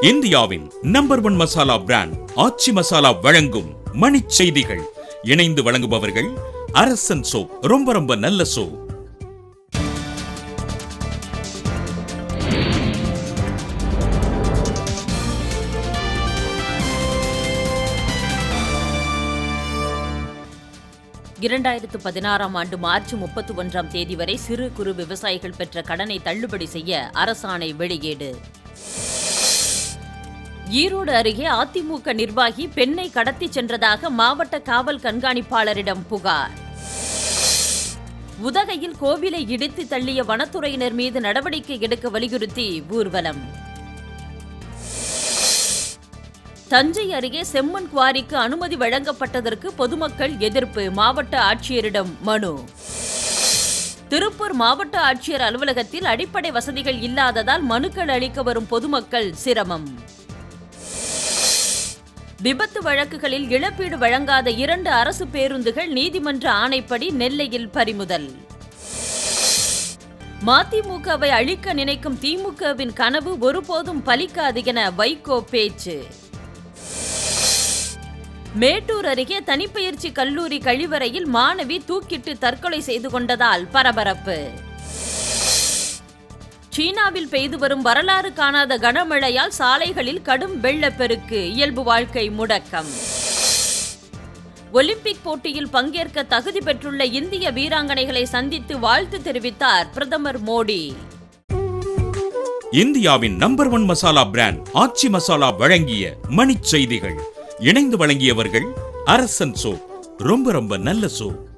இந்தியாவின் number one masala brand Aachi masala வழங்கும் மணிச் செய்திகள் இணைந்து வழங்குபவர்கள் அரசன் சோப் ரொம்ப ரொம்ப நல்ல சோப் இரண்டாயிரத்து பதினாறாம் ஆண்டு மார்ச் முப்பத்தி ஒன்றாம் தேதி வரை சிறு குறு விவசாயிகள் பெற்ற கடனை தள்ளுபடி செய்ய அரசாணை வெளியீடு ஈரோடு அருகே அதிமுக நிர்வாகி பெண்ணை கடத்தி சென்றதாக மாவட்ட காவல் கண்காணிப்பாளரிடம் புகார் உதகையில் கோவிலை இடித்து தள்ளிய வனத்துறையினர் மீது நடவடிக்கை எடுக்க வலியுறுத்தி ஊர்வலம் தஞ்சை அருகே செம்மண் குவாரிக்கு அனுமதி வழங்கப்பட்டதற்கு பொதுமக்கள் எதிர்ப்பு மாவட்ட ஆட்சியரிடம் மனு திருப்பூர் மாவட்ட ஆட்சியர் அலுவலகத்தில் அடிப்படை வசதிகள் இல்லாததால் மனுக்கள் அளிக்க வரும் பொதுமக்கள் சிரமம் விபத்து வழக்குகளில் இழப்பீடு வழங்காத இரண்டு அரசு பேருந்துகள் நீதிமன்ற ஆணைப்படி நெல்லையில் பறிமுதல் மதிமுகவை அழிக்க நினைக்கும் திமுகவின் கனவு ஒருபோதும் பலிக்காது என வைகோ பேச்சு மேட்டூர் அருகே தனிப்பயிற்சி கல்லூரி கழிவறையில் மாணவி தூக்கிட்டு தற்கொலை செய்து கொண்டதால் பரபரப்பு சீனாவில் பெய்து வரும் வரலாறு காணாத கனமழையால் சாலைகளில் கடும் வெள்ளப்பெருக்கு இயல்பு வாழ்க்கை முடக்கம் ஒலிம்பிக் போட்டியில் பங்கேற்க தகுதி பெற்றுள்ள இந்திய வீராங்கனைகளை சந்தித்து வாழ்த்து தெரிவித்தார் பிரதமர் மோடி இந்தியாவின் number one masala brand Aachi masala வழங்கிய மணிச் செய்திகள் இணைந்து வழங்கியவர்கள் அரசன் சோப் ரொம்ப ரொம்ப நல்ல சோப்